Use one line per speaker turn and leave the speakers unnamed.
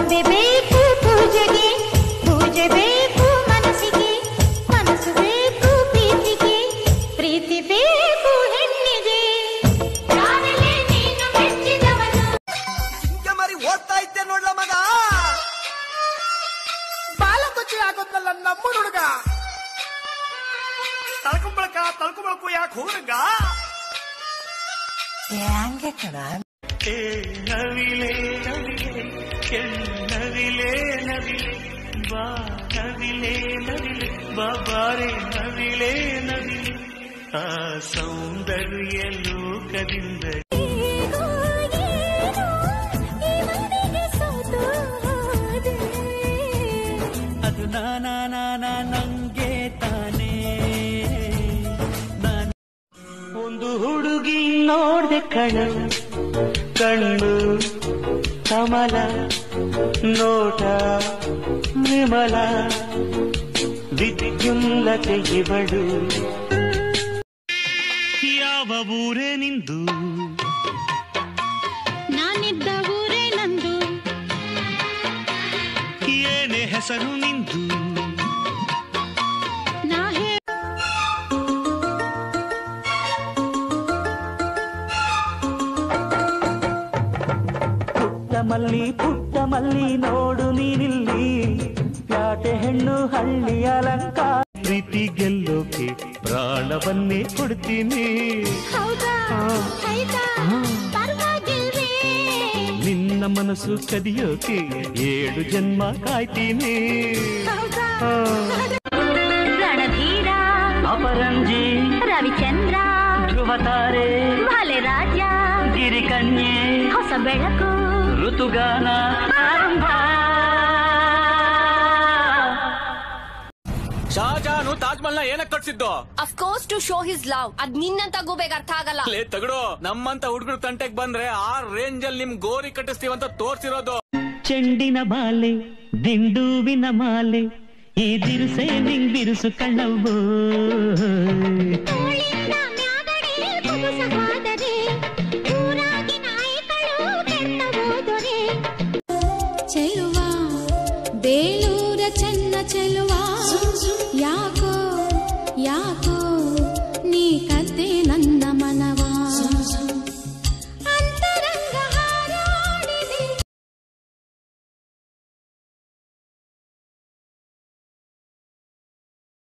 ಹೂವೆ ಬೇಕು ಪೂಜೆಗೆ ಪೂಜೆ ಬೇಕು ಮನಸ್ಸಿಗೆ ಮನಸ್ಸು ಬೇಕು ಪ್ರೀತಿಗೆ ಪ್ರೀತಿ ಬೇಕು ಹೆಣ್ಣಿಗೆ ಯಾರಲ್ಲೇ ನೀನು ಮೆಚ್ಚಿದವನು
ಜಿಂಕೆ ಮರಿ ಓಡ್ತಾ ಇದ್ದೆ ನೋಡ್ಲ ಮಗ ಬಾಲ ಕೊಚ್ಚಿ ಆಗೋದ್ನಲ್ಲ ನಮ್ಮ ಹುಡುಗ ತಳ್ಕೊಂಬಳಕ ತಳ್ಕೊಂಬಳಕು ಯಾಕೆ ಹುಡುಗ ಹೆಂಗೆ ಕಣ
ನವಿಲೆ ನವಿಲೆ ನವಿಲೆ ನವಿಲೆ ಬಾ ನವಿಲೆ ನವಿಲೆ ಬಾಬಾರೆ ನವಿಲೆ ನವಿಲೆ ಆ ಸೌಂದರ್ಯ ಲೋಕದಿಂದ ಅದು ನಾನಾ ನಾನಾ ನಂಗೆ ತಾನೇ ನಾನು ಒಂದು ಹುಡುಗಿ ನೋಡ್ದೆ ಕಣ ಕಣ್ಣು ಕಮಲ ನೋಟ ವಿಮಲ ವಿದ್ಯುಲ್ಲತೆ ಇವಳು ಯಾವ ಊರೇ ನಿಂದು
ನಾನಿದ್ದ ಊರೇ ನಂದು
ಏನೇ ಹೆಸರು ನಿಂದು
ನಾ ಹೇ
ಪುಟ್ಟ ಮಲ್ಲಿ ಪುಟ್ಟ ಮಲ್ಲಿ ನೋಡು ನೀನಿಲ್ಲಿ ಪ್ಯಾಟೆ ಹೆಣ್ಣು ಹಳ್ಳಿ ಅಲಂಕಾರ ಪ್ರೀತಿ ಗೆಲ್ಲೋಕೆ ಪ್ರಾಣವನ್ನೇ ಕೊಡ್ತೀನಿ
ಹೌದಾ ಆಯ್ತಾ ಪರವಾಗಿಲ್ವೇ
ನಿನ್ನ ಮನಸ್ಸು ಕದಿಯೋಕೆ ಏಳು ಜನ್ಮ ಕಾಯ್ತೀನಿ
ಹೌದಾ
ಆ.
ರಣಧೀರ
ಅಪರಂಜಿ
ರವಿಚಂದ್ರ
ಧ್ರುವತಾರೆ
ಮಲೆ ರಾಜ
ಗಿರಿಕನ್ಯೆ
ಹೊಸ ಬೆಳಕು
ಋತುಗಾನ ಆರಂಭ
ಶಾಜಾನು ತಾಜ್ ಮಹಲ್ ನ ಏನಕ್ಕೆ ಕಟ್ಸಿದ್ದು
of course to show his love ಅದ್ ನಿನ್ನಂತ ಗೋಬೇಗ ಅರ್ಥ ಆಗಲ್ಲ
ಲೇ ತಗಡು ನಮ್ಮಂತ ಹುಡುಗರು ತಂಟೆಗ್ ಬಂದ್ರೆ ಆ ರೇಂಜ್ ಅಲ್ಲಿ ನಿಮ್ ಗೋರಿ ಕಟ್ಟಿಸ್ತೀವಂತ ತೋರ್ಸಿರೋದು
ಚೆಂಡಿನ ಬಾಲೆ ದಿಂಡುವಿನ ಮಾಲೆ ಈ ದಿರುಸೆ ನಿಂಗ್ ಬಿರುಸು ಕಣ್ಣವು
ತೋಳಿಂದ ಮ್ಯಾಗಡೆ ಕುಬುಸವಾದರೆ ಊರಾಗಿ ನಾಯಿಗಳು ಕೆಟ್ಟ ಹೋದರೆ ಚೆಲುವ ಬೇಲೂರ ಚೆನ್ನ ಚೆಲುವ